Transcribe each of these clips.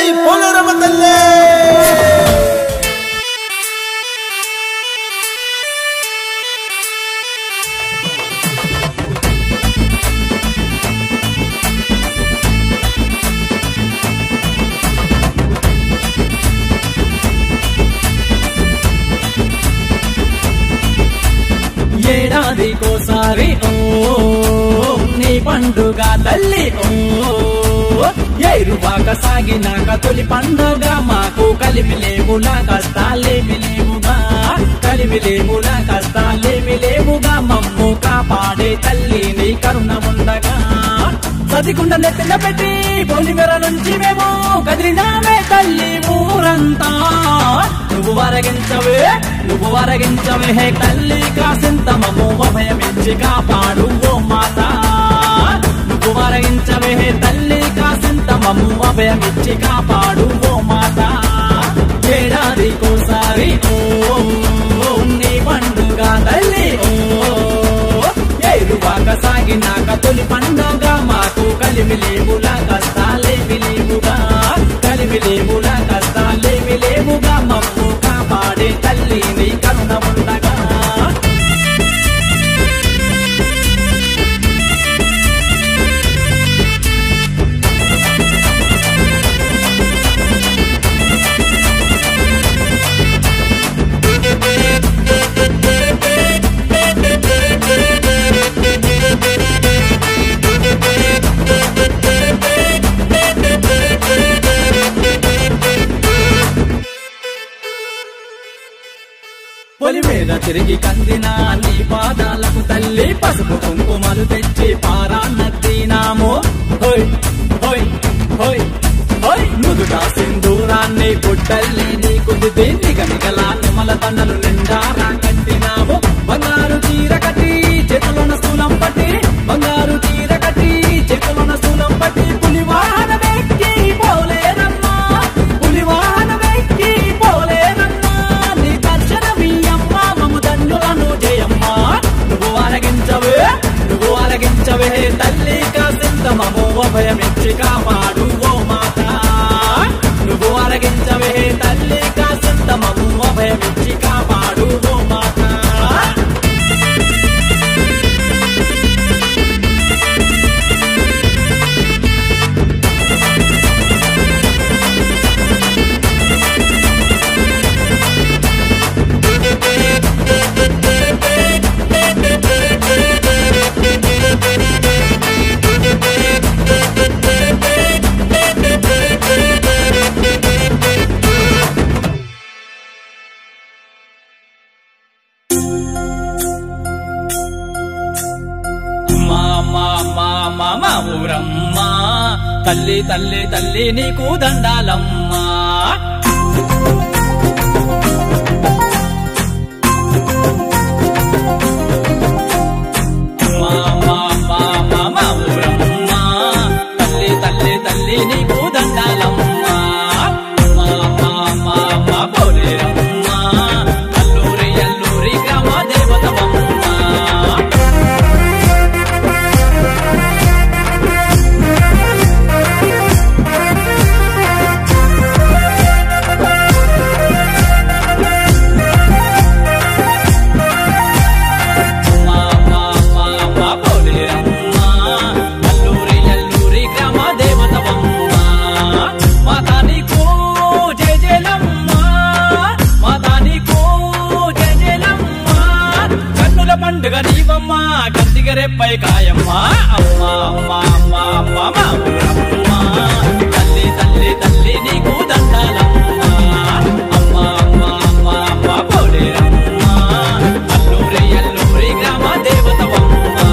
పోలేరమ్మ తల్లి ఏడాదికోసారి ఓ నీ పండుగ తల్లి ఓ ఏరువాక సాగినాక తొలి పండుగ మాకు కలిమి లేవులా కష్టాలేమి లేవుగా కలిమి లేవులా కష్టాలేమి లేవుగా మమ్ము కాపాడే తల్లి నీ కరుణ ఉండగా సతికుండ నెత్తిన పెట్టి పొలిమెర నుంచి మేము కదిలినామే తల్లి ఊరంతా నువ్వు వరగించవే నువ్వు వరగించవే హే తల్లి కాసింత మమ్ము అభయమించి కాపాడు ఓ మాత నువ్వు వరగించవే హే తల్లి కాసింత మమ్ము అభయమిచ్చి కాపాడు ఓ మాత ఏడాదికోసారి ఓ ఓ, నీ పండుగ తల్లి ఓ ఏరువాక సాగినాక తొలి పండుగ మాకు కలిమి లేవులా కష్టాలేమి లేవుగా కలిమి లేవులా కష్టాలేమి లేవుగా మమ్ము కాపాడే తల్లి నీ కరుణ ఉండగా పొలి మీద తిరిగి కందిన నీ పాదాలకు తల్లి పసుపు కుంకుమలు తెచ్చి పారాన్నద్దినాము హోయ్ హోయ్ హోయ్ హోయ్ నుదుట సింధూరాన్ని గుడ్డల్ని నీకు దిద్ది నిగనిగల నిమల తండలు నిండారా కట్టినాము బంగారు చీర కట్టి చేతులోన స్థూలం పట్టి బంగారు చీర కట్టి చేతులోన స్థూలం పట్టి పులి వాహనమెక్కి పోలేరమ్మా పులి వాహనమెక్కి పోలేరమ్మా నీ దర్శనమీయమ్మ మము దండులను జయమ్మా నువ్వు ఆరగించవే నువ్వు ఆరగించవే తల్లి కాసింత మము అభయమిచ్చి కాపాడు ఓ మాత నువ్వు ఆరగించవే తల్లి కాసింత మము అభయమిచ్చి కాపాడు ఓ మాత మా మా మా మా మా ఊరమ్మా తల్లి తల్లి తల్లి నీకు దండాలమ్మా మా మా మా మా మా ఊరమ్మా తల్లి తల్లి తల్లి నీకు దండాలమ్మా మా మా మా మా పోలేరమ్మా అల్లూరి అల్లూరి గ్రామ దేవతమమ్మా మా మా మా మా పోలేరమ్మా అల్లూరి అల్లూరి గ్రామ దేవతవమ్మా మాతా నీకు జయ జయలమ్మా మాతా నీకు జయ జయలమ్మా కన్నుల పండుగ నీవమ్మా గంతిగ రెప్పై కాయమ్మా అమ్మా అమ్మా అమ్మా అమ్మా మా ఊరమ్మా తల్లి తల్లి తల్లి నీకు దండాలమ్మా అమ్మా అమ్మా అమ్మా అమ్మా పోలేరమ్మా అల్లూరి అల్లూరి గ్రామ దేవతవమ్మా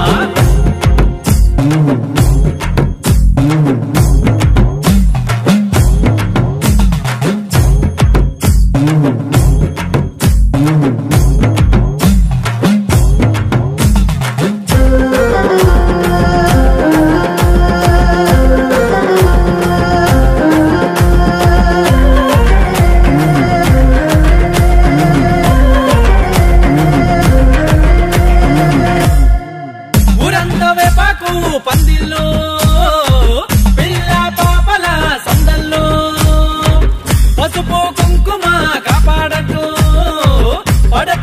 ఊరంతా వేపాకు పందిల్లో పిల్ల పాపల సందల్లో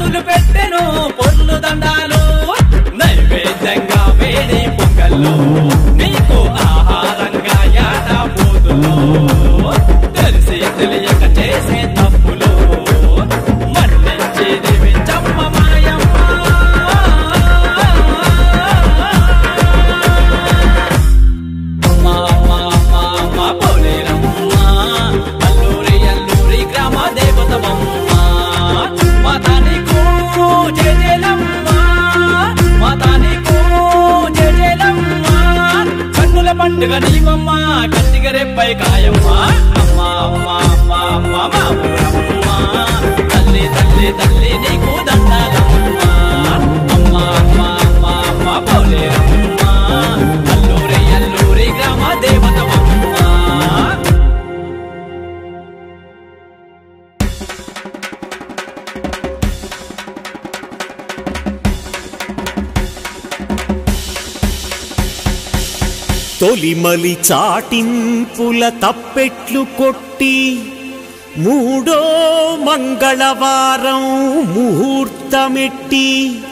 పంతులు పెట్టెను పొర్లు దండాలు నైవేద్యంగా వేడి పొంగల్లో నీకు ఆహారంగా యాట పోతులు తెలిసి తెలియక చేసే తప్పులు మన్నించి దీవించమ్మ మాయమ్మ అమ్మా అమ్మా అమ్మా అమ్మా పోలేరమ్మ అల్లూరి అల్లూరి గ్రామ దేవతమమ్మ మాతా నీకు జయజయలమ్మ మాతా నీకు జయజయలమ్మ కన్నుల పండుగ నీవమ్మ కత్తిగ రెప్పై కాయమ్మ అమ్మా అమ్మా అమ్మా అమ్మా మా ఊరమ్మ తల్లి తల్లి తల్లి నీకు దండాలమ్మ అమ్మా అమ్మా అమ్మా అమ్మా పోలేరమ్మ అల్లూరి అల్లూరి గ్రామ దేవతమమ్మ తొలిమలి చాటింపుల తప్పెట్లు కొట్టి మూడో మంగళవారం ముహూర్తమెట్టి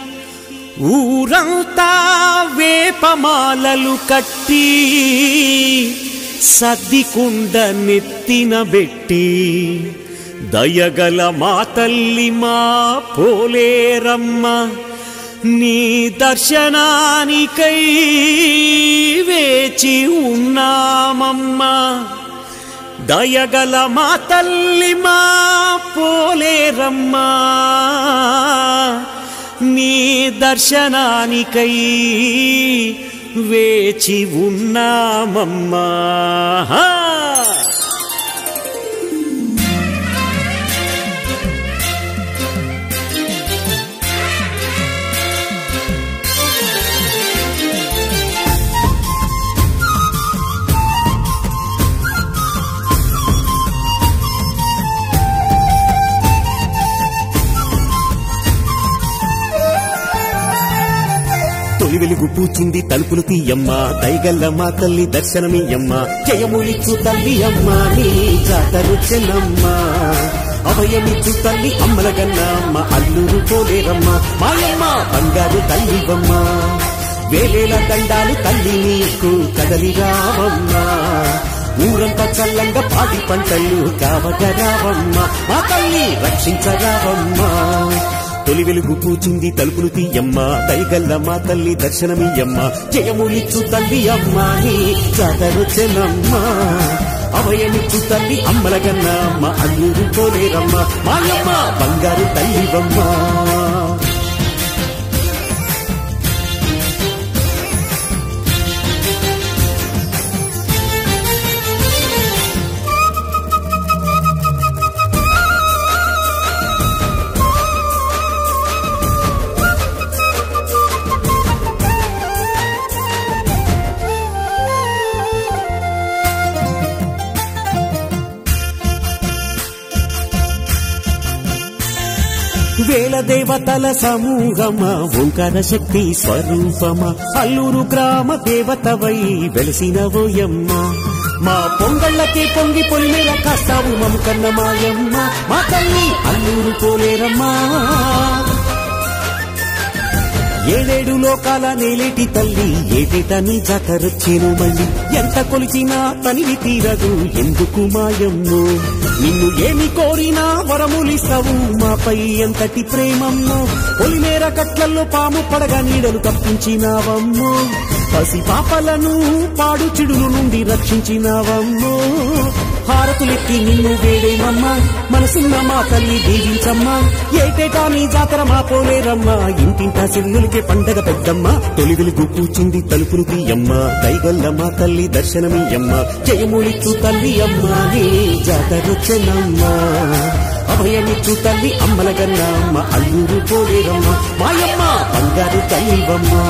ఊరంతా వేపమాలలు కట్టి సద్దికుండ నెత్తిన బెట్టి దయగల మా తల్లి మా పోలేరమ్మ నీ దర్శనానికై వేచి ఉన్నామమ్మా దయగల మా తల్లి మా పోలేరమ్మా నీ దర్శనానికై వేచి ఉన్నామమ్మా తొలి వెలుగు పూచింది తలుపులు తీయమ్మ దయగల్ల మా తల్లి దర్శనమీయమ్మ జయములిచ్చు తల్లి అమ్మ నీ జాతరుచెనమ్మ అభయమిచ్చు తల్లి అమ్మల గన్నమ్మ అల్లురు పోలేరమ్మ మాయమ్మ బంగారు తల్లివమ్మ వేలేల దండాలు తల్లి నీకు కదలి రావమ్మా ఊరంతా చల్లంగా పాడి పంటలు కావగరావమ్మ మా తల్లి రక్షించరావమ్మా తొలి వెలుగు పూచింది తలుపులు తీయమ్మ దయగల్ల మా తల్లి దర్శనమియ్యమ్మ జయములిచ్చు తల్లి అమ్మ నీ చదరుచెనమ్మ అభయమిచ్చు తల్లి అమ్మలగన్న అమ్మ అల్లూరు పోలేరమ్మ మాయమ్మ బంగారు తల్లివమ్మ వేల దేవతల సమూహమా ఓంకార శక్తి స్వరూపమా అల్లూరు గ్రామ దేవతవై వెలిసినవోయమ్మ మా పొంగళ్ళకే పొంగి పొలిమేర కాస్తావు మము కన్న మాయమ్మ మా తల్లి అల్లూరు పోలేరమ్మా ఏడేడు లోకాల నేలేటి తల్లి ఏటేటా నీ జాతరొచ్చేను మళ్ళీ ఎంత కొలిచినా తనివి తీరదు ఎందుకు మాయమ్ము నిన్ను ఏమి కోరినా వరములిస్తావు మాపై ఎంతటి ప్రేమమ్మో పొలిమేర కట్లల్లో పాము పడగ నీడలు తప్పించినావమ్మో పసి పాపలను పాడు చిడులు నుండి రక్షించినావమ్మో హారతులెత్తి నిన్ను వేడేమమ్మా మనసున్న మా తల్లి దీవించమ్మా ఏటేటా నీ జాతర మా పోలేరమ్మా ఇంటింటా సిల్లులకే పండగ పెద్దమ్మ తొలి వెలుగు పూచింది తలుపులు తీయమ్మ దైగల్ల మా తల్లి దర్శనమీయమ్మ జయములిచ్చు తల్లి అమ్మ నీ జాతరొచ్చనమ్మా అభయమిచ్చు తల్లి అమ్మలగన్న అమ్మ అల్లూరు పోలేరమ్మ మాయమ్మ బంగారు తల్లివమ్మా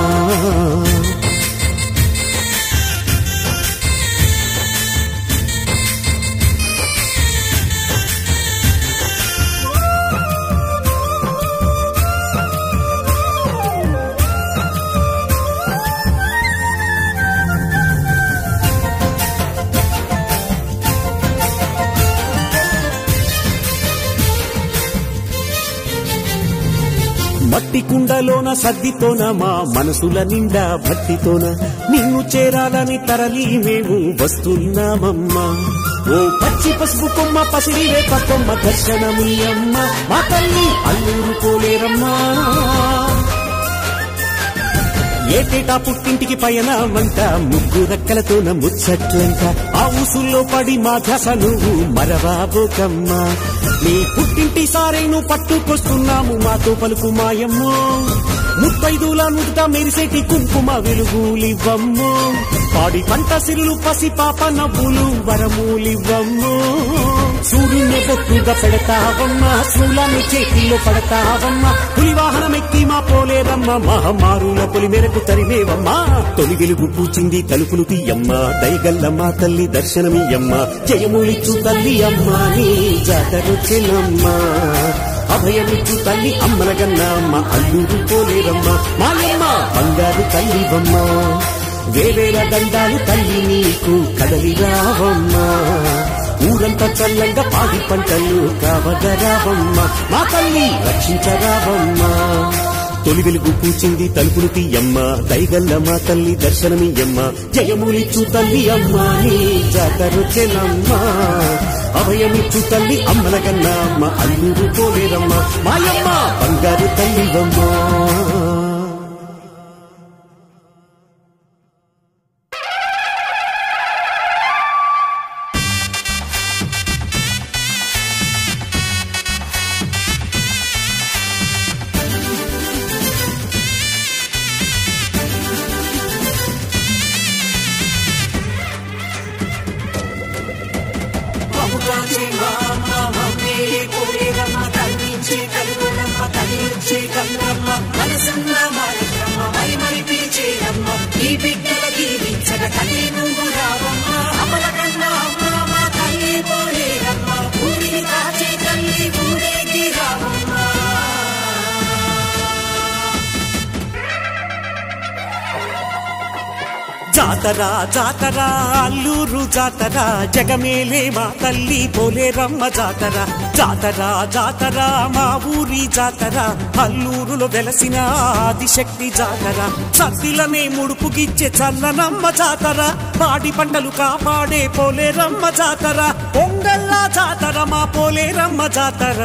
మట్టి కుండలోన సద్దితోన మా మనసుల నిండా భక్తితోన నిన్ను చేరాలని తరలి మేము వస్తున్నామమ్మా ఓ పచ్చి పసుపు కొమ్మ పసిడి వేప కొమ్మ దర్శనముయ్యమ్మ మా తల్లి అల్లూరు పోలేరమ్మా ఏటేటా పుట్టింటికి పయన వంట ముగ్గు రెక్కలతోన ముచ్చట్లంట ఆ ఊసుల్లో పడి మా ధ్యాస నువ్వు మరవాబోకమ్మా నీ పుట్టింటి సారేను పట్టుకొస్తున్నాము మాతో పలుకు మాయమ్మో ముప్పైదుల నుదుట మెరిసేటి కుంకుమ వెలుగులివ్వమ్మో పాడి పంట సిరులు పసి పాప నవ్వులు వరములివ్వమ్మో సూర్యుని బొట్టుగా పెడతావమ్మా శూలాన్ని చేతిలో పడతావమ్మా పులి వాహనం ఎక్కి మా పోలేరమ్మ మహమ్మారుల పులి మేరకు తరిమేవమ్మా తొలి వెలుగు పూచింది తలుపులు తీయమ్మ దయగల్ల మా తల్లి దర్శనమియమ్మ జయములిచ్చు తల్లి అమ్మ నీ జాతరొచ్చినమ్మా అభయమిచ్చు తల్లి అమ్మలగన్న అమ్మ అల్లుడు పోలేరమ్మ మాయమ్మ బంగారు తల్లివమ్మ వేవేల దండాలు తల్లి నీకు కదలి రావమ్మా ఊరంతా చల్లంగా పాడి పంటలు కావగరావమ్మా మా తల్లి రక్షించరావమ్మా తొలి వెలుగు పూచింది తలుపులు తీయమ్మ దైగల్ల మా తల్లి దర్శనమియమ్మ జయములిచ్చు తల్లి అమ్మ నీ జాతరొచ్చెనమ్మా అభయమిచ్చు తల్లి అమ్మలగన్న అమ్మ అల్లురు పోలేరమ్మ మాయమ్మ బంగారు తల్లివమ్మా ఈ బిడ్డల దీవించగ తల్లి నువ్వు రావమ్మ అమల కన్నా అమ్మ మా తల్లి పోలేరమ్మ ఊరిని కాచే తల్లి ఊరేగి రావమ్మ జాతర జాతర అల్లూరు జాతర జగమేలే మా తల్లి పోలేరమ్మ జాతర జాతర జాతర మా ఊరి జాతర అల్లూరులో వెలసిన ఆదిశక్తి జాతర సద్దిలనే ముడుపుగిచ్చే చల్లనమ్మ జాతర పాడి పంటలు కాపాడే పోలేరమ్మ జాతర పొంగల్లా జాతర మా పోలేరమ్మ జాతర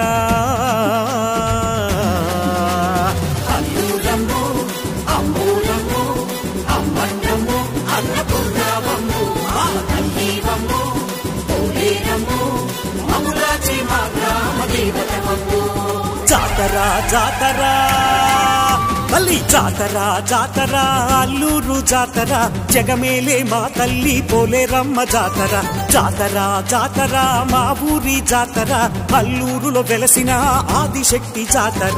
అల్లూరమ్మో అమ్మూరమ్మో అమ్మన్నమ్మో అన్నపూర్ణావమ్మో ఆ తల్లివమ్మో పోలేరమ్మో అములాచి మా గ్రామ దేవతవమ్మో జాతర జాతర తల్లి జాతర జాతర అల్లూరు జాతర జగమేలే మా తల్లి పోలేరమ్మ జాతర జాతర జాతర మా ఊరి జాతర అల్లూరులో వెలసిన ఆదిశక్తి జాతర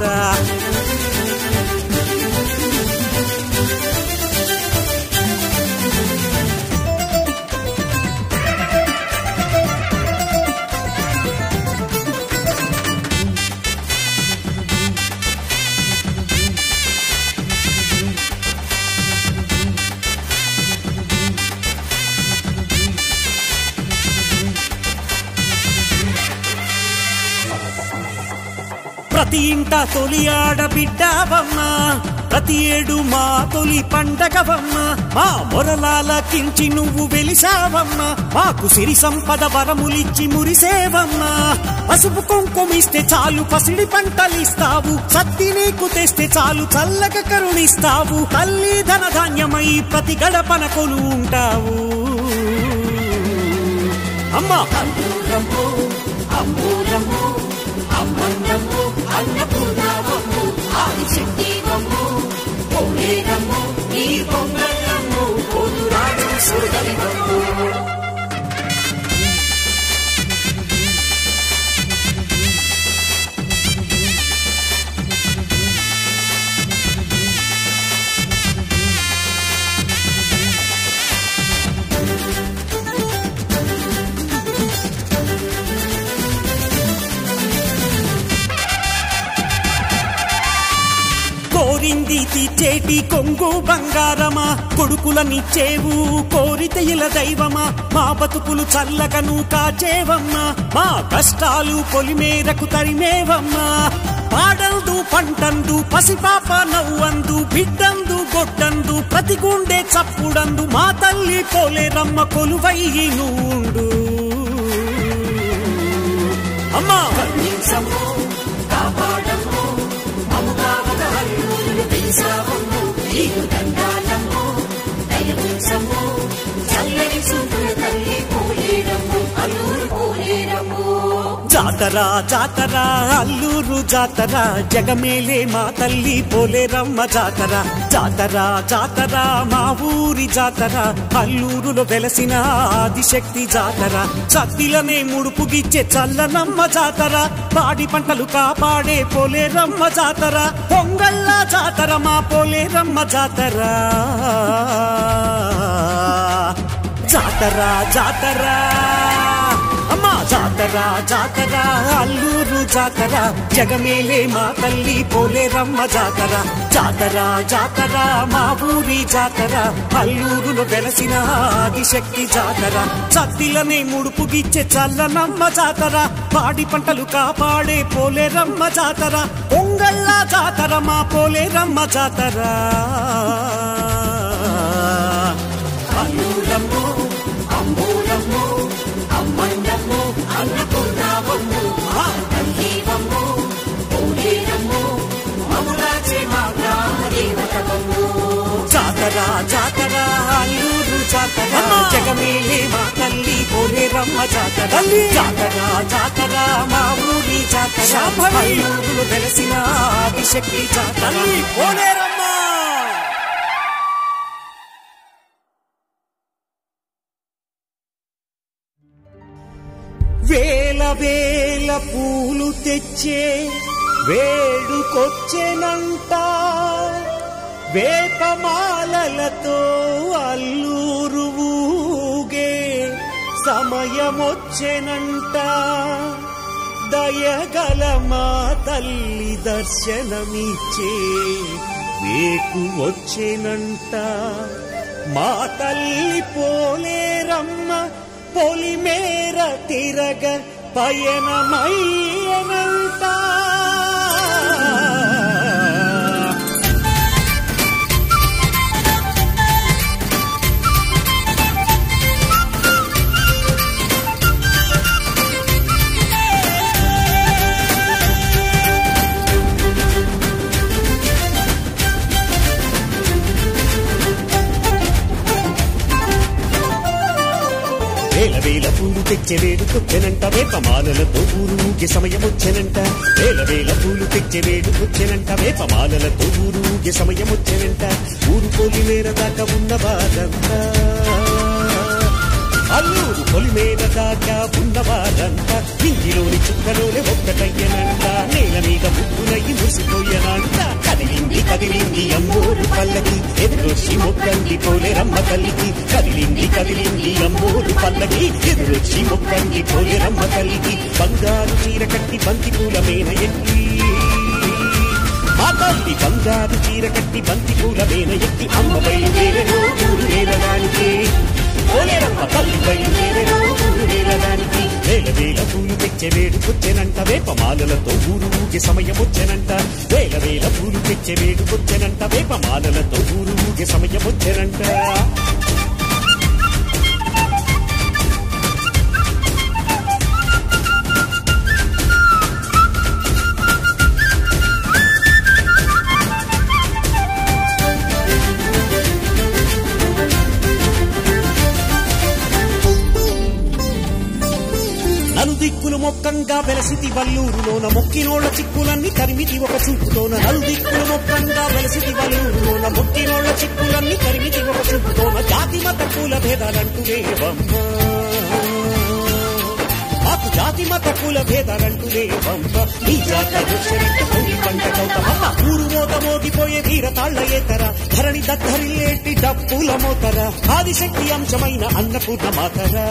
ప్రతి ఇంట తొలి ఆడబిడ్డవమ్మ ప్రతి ఏడు మా తొలి పండగవమ్మ మా మొరలాలకించి నువ్వు వెలిసావమ్మ మాకు సిరి సంపద వరములిచ్చి మురిసేవమ్మ పసుపు కుంకుమిస్తే చాలు పసిడి పంటలిస్తావు సత్తి నీకు తెస్తే చాలు చల్లక కరుణిస్తావు తల్లి ధన ధాన్యమై ప్రతి గడపన కొలు ఉంటావు అమ్మా అల్లూరమ్మో అమ్మూరమ్మో అమ్మన్నమ్మో అన్నపూర్ణావమ్మో ఆదిశక్తివమ్మో పోలేరమ్మో నీ పొంగళ్ళమ్మో పోతురాజు సురగలివమ్మో కోరింది తీర్చేటి కొంగు బంగారమా కొడుకులనిచ్చేవు కోరిత ఇల దైవమా మా బతుకులు చల్లగను కాచేవమ్మా మా కష్టాలు పొలిమేరకు తరిమేవమ్మా పాడందు పంటందు పసిపాప నవ్వందు బిడ్డందు గొడ్డందు ప్రతి గుండె చప్పుడందు మా తల్లి పోలేరమ్మ కొలువయ్యి నుండు అమ్మా కరుణించము కాపాడము మమతావక అల్లులు తెలిసావము నీకు దండాలము దయవుంచము చల్లని చూపుల తల్లి పోలేరము అల్లూరు పోలేరము జాతర జాతర అల్లూరు జాతర జగమేలే మా తల్లి పోలేరమ్మ జాతర జాతర జాతర మా ఊరి జాతర అల్లూరులో వెలసిన ఆదిశక్తి జాతర సత్తిలనే ముడుపుగిచ్చే చల్లనమ్మ జాతర పాడి పంటలు కాపాడే పోలేరమ్మ జాతర పొంగల్ల జాతర మా పోలేరమ్మ జాతర జాతర జాతర అమ్మా జాతర జాతర అల్లూరు జాతర జగమేలే మా తల్లి పోలేరమ్మ జాతర జాతర జాతర మా ఊరి జాతర అల్లూరులో వెలసిన ఆదిశక్తి జాతర సత్తిలనే ముడుపుగిచ్చే చల్లనమ్మ జాతర పాడి పంటలు కాపాడే పోలేరమ్మ జాతర పొంగళ్ళ జాతర మా పోలేరమ్మ జాతర అల్లూరము అంబూరము అమ్మండము అన్నపూర్ణావము తల్లీవము పోలేరము మములాచే మా గ్రామ దేవతవము జాతర జాతర అల్లూరు జాతర జగమేలే మా తల్లి పోలేరమ్మ జాతర జాతర జాతర మా ఊరి జాతర అల్లూరులో వెలసిన ఆదిశక్తి జాతర పోలేరమ్మ వేల వేల పూలు తెచ్చే వేడుకొచ్చెనంట వేపమాలలతో అల్లూరు ఊగే సమయమొచ్చెనంట దయగల మా తల్లి దర్శనమిచ్చే వేకు వచ్చేనంట మా తల్లి పోలేరమ్మ పొలిమేర తిరగ పయనమయ్యనంట వేల వేల పూలు తెచ్చే వేడుకొచ్చెనంట వేపమాలలతో ఊరు ఊగే సమయం వచ్చెనంట వేల వేల పూలు తెచ్చే వేడుకొచ్చెనంట వేపమాలలతో ఊరు ఊగే సమయం వచ్చెనంట ఊరు పోలి మేర దాకా ఉన్నవారంతా అల్లూరు పొలి మీద దాకా ఉన్నవారంతా ఇంటిలోని చుక్కలోనే ఒక్కటయ్యనంట నేల మీద ముగ్గునయ్యి ముసిపోయనంట కదిలింది కదిలింది అమ్మోరు పల్లకి ఎదురొచ్చి మొక్కండి పోలేరమ్మ తల్లికి కదిలింది కదిలింది అమ్మోరు పల్లకి ఎదురొచ్చి మొక్కండి పోలేరమ్మ తల్లికి బంగారు చీర కట్టి బంతి పూల మేన ఎక్కి మా తల్లి బంగారు చీర కట్టి బంతి పూల మేన ఎక్కి అమ్మ బయలుదేరను ఊరు వేలడానికి పోలేరమ్మ తల్లి బయలుదేరను ఊరు వేలడానికి వేల వేల పూలు తెచ్చే వేడుకొచ్చెనంట వేపమాలలతో ఊరు ఊగే సమయం వచ్చెనంట వేల వేల పూలు తెచ్చే వేడుకొచ్చెనంట వేపమాలలతో ఊరు ఊగే సమయం వచ్చెనంట నలుదిక్కులు మొక్కంగా వెలసితి వల్లూరులోన మొక్కినోళ్ల చిక్కులన్నీ తరిమితి ఒక చూపుతోన నలుదిక్కులు మొక్కంగా వెలసితి వల్లూరులోన మొక్కినోళ్ల చిక్కులన్నీ తరిమితి ఒక చూపుతోన జాతి మత కుల భేదాలంటూ లేవమ్మ మాకు జాతి మత కుల భేదాలంటూ లేవమ్మ ఈ జాతర వచ్చనంటే కోడి పంట కౌతమమ్మ ఊరు మోత మోగిపోయే వీర తాళ్ల ఏతర ధరణి దద్దరిల్లేటి డప్పుల మోతర ఆదిశక్తి అంశమైన అన్నపూర్ణ మాతరా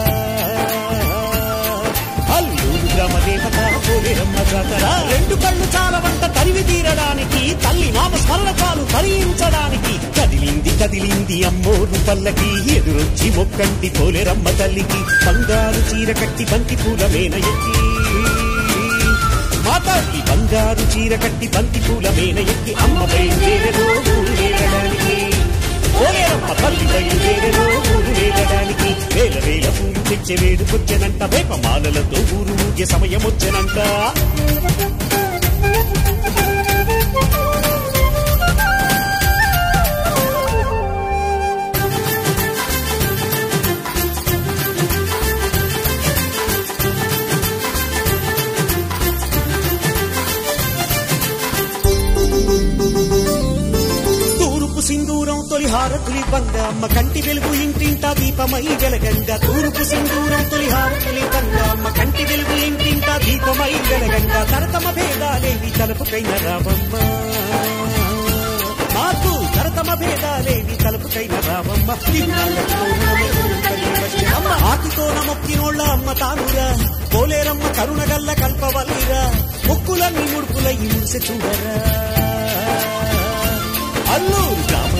అల్లూరు గ్రామ దేవత పోలేరమ్మ జాతర రెండు కళ్ళు చాలవంట తరివి తీరడానికి తల్లి నామ స్మరణ చాలు తరించడానికి కదిలింది కదిలింది అమ్మోరు పల్లకి ఎదురొచ్చి మొక్కంటి పోలేరమ్మ తల్లికి బంగారు చీర కట్టి బంతి పూల మేన ఎక్కి మా తల్లి బంగారు చీర కట్టి బంతి పూల మేన ఎక్కి అమ్మ బయలుదేరలో ఊరు వేయడానికి ఓలేరమ్మ తల్లి బయలుదేరలో ఊరు వేయడానికి వేల వేల పూలు తెచ్చే వేడుకొచ్చెనంట వేపమాలలతో ఊరు ఊగే సమయం వచ్చెనంట తూర్పు సింధూరం తొలి హారతులి బంగ అమ్మ కంటి వెలుగు ఇంటింటా దీపమై వెలగంగ తూర్పు సింధూరం తొలి హారతులి బంగ అమ్మ కంటి వెలుగు ఇంటింటా దీపమై వెలగంగ తరతమ భేదాలేవి తలుపుకైన రావమ్మ మాకు తరతమ భేదాలేవి తలుపుకైన రావమ్మ తిన్నాళ్ళతో నమ్మకం వచ్చెనమ్మ. ఆతితో నమొక్కినోళ్ళ అమ్మ తానురా పోలేరమ్మ కరుణగల్ల కల్పవల్లిరా ముక్కులన్నీ ముడుపులై మురిసె చూడరా అల్లూరు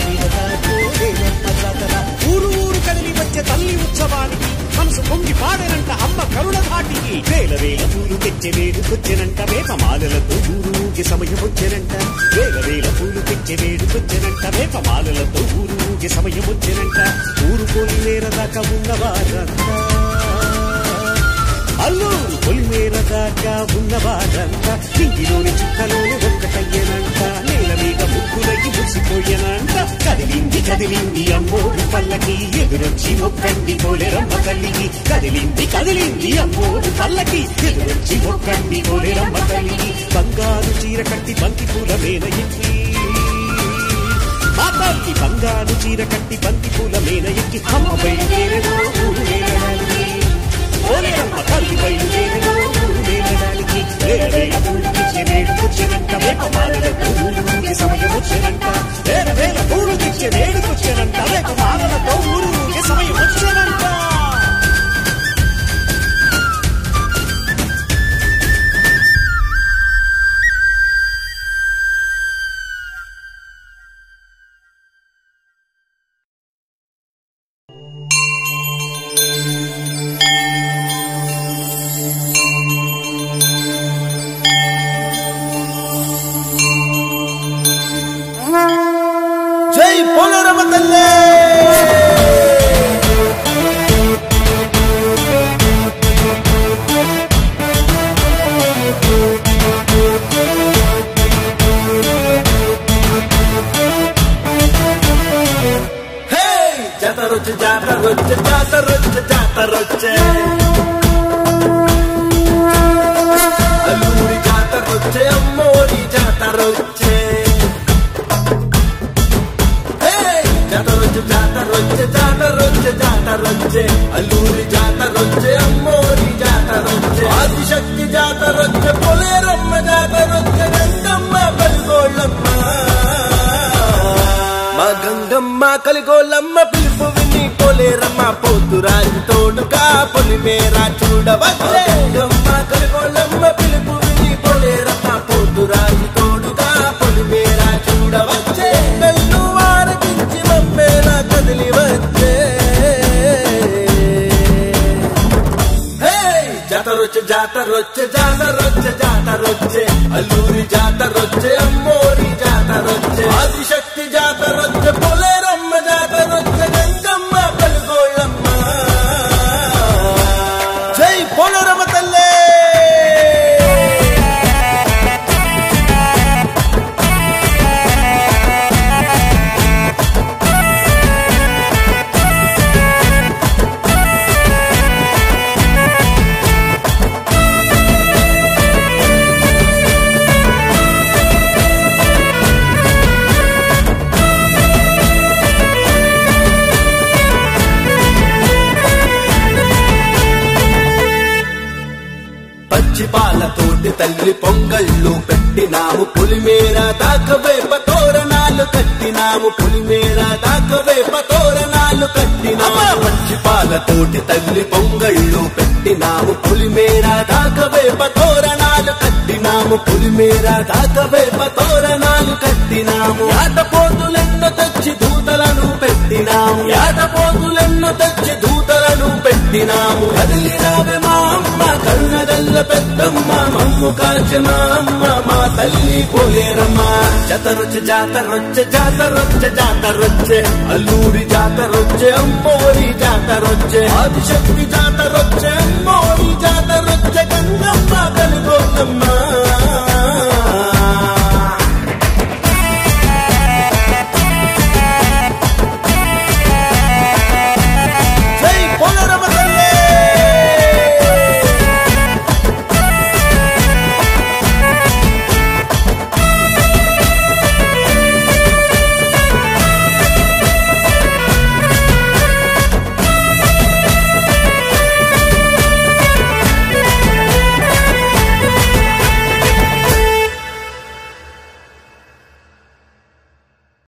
ఊరు ఊరు కదిలి వచ్చే తల్లి ఉత్సవానికి మనసు పొంగి పాడనంట అమ్మ కరుణ ధాటికి వేల వేల పూలు తెచ్చే వేడుకొచ్చెనంట వేపమాలలతో ఊరు ఊగి సమయం వచ్చెనంట వేల వేల పూలు తెచ్చే వేడుకొచ్చెనంట వేపమాలలతో ఊరు ఊగి సమయం వచ్చెనంట ఊరు పోయి నేరదాకా ఉన్నవారంతా అల్లూరు పొలిమేర దాకా ఉన్నవారంతా ఇంటిలోని చుక్కలోని ఒక్కటయ్యనంట నేల మీద ముగ్గులకి ముసిపోయనంట కదిలింది కదిలింది అమ్మోరు పల్లకి ఎదురొచ్చి మొక్కండి పోలేరమ్మ తల్లికి కదిలింది కదిలింది అమ్మోరు పల్లకి ఎదురొచ్చి మొక్కండి పోలేరమ్మ తల్లికి బంగారు చీర కట్టి బంతి పూల మేన ఎక్కి మా తల్లి బంగారు చీర కట్టి బంతి పూల మేన ఎక్కి అమ్మ బయలుదేరేదో ఊరు వేయడానికి ఓలేరమ్మ తల్లి బయలుదేరిన ఊరు వేయడానికి వేరే వేల పూలు తెచ్చే వేడుకొచ్చినంట వేపమాలలతో ఊరు ఊగే సమయం వచ్చేనంట వేరే వేల పూలు తెచ్చే వేడుకొచ్చేనంట వేపమాలలతో ఊరు ఊగే సమయం వచ్చేనంట జై పోలరమ్మ తల్లి హే! జాతరొచ్చే జాతరొచ్చే జాతరొచ్చే జాతరొచ్చే అల్లూరి జాతరొచ్చే అమ్మోరి జాతరొచ్చే హే! జాతరొచ్చే జాతరొచ్చే జాతరొచ్చే జాతరొచ్చే అల్లూరి జాతరొచ్చే అమ్మోరి జాతరొచ్చే ఆదిశక్తి జాతరొచ్చే పొలేరమ్మ జాతరొచ్చే గంగమ్మ పల్గోళ్ళమ్మ మా గంగమ్మ కలిగోళ్ళమ్మ పిలుపు విని పొలేరమ్మ పోతురాజు తోడుగా పొలిమేర చూడవచ్చే గంగమ్మ కలిగోళ్ళమ్మ పిలుపు విని పొలేరమ్మ పోతురాజు తోడుగా పొలిమేర చూడవచ్చే కళ్ళు వారకించి మమ్మేలా కదిలి వచ్చే హే! జాతరొచ్చే జాతరొచ్చే జాతరొచ్చే జాతరొచ్చే అల్లూరి జాతరొచ్చే అమ్మోరి జాతరొచ్చే ఆదిశక్తి జాతరొచ్చే పొలేరమ్మ జాతరొచ్చే గంగమ్మ పలుగోళ్ళమ్మ జై పోలరమ్మ తల్లే పచ్చి పాలతోటి తల్లి పొంగళ్ళు పెట్టినాము పులిమేర దాకవేప తోరణాలు కట్టినాము పులిమేర దాకవేప తోరణాలు కట్టినాము పచ్చి పాలతోటి తల్లి పొంగళ్ళు పెట్టినాము పులిమేర దాకవేప తోరణాలు కట్టినాము పులిమేర దాకవేప తోరణాలు కట్టినాము యాటపోతులెన్నో తెచ్చి దూతలను పెట్టినాము యాటపోతులెన్నో తెచ్చి దూతలను పెట్టినాము కదిలిరావే మా అమ్మ కరుణగల్ల పెద్దమ్మ మమ్ము కాచిన అమ్మ మా తల్లి పోలేరమ్మ జాతరొచ్చే జాతరొచ్చే జాతరొచ్చే జాతరొచ్చే అల్లూరి జాతరొచ్చే అమ్మోరి జాతరొచ్చే ఆదిశక్తి జాతరొచ్చే అమ్మోరి జాతరొచ్చే గంగమ్మ కనుకోనమ్మ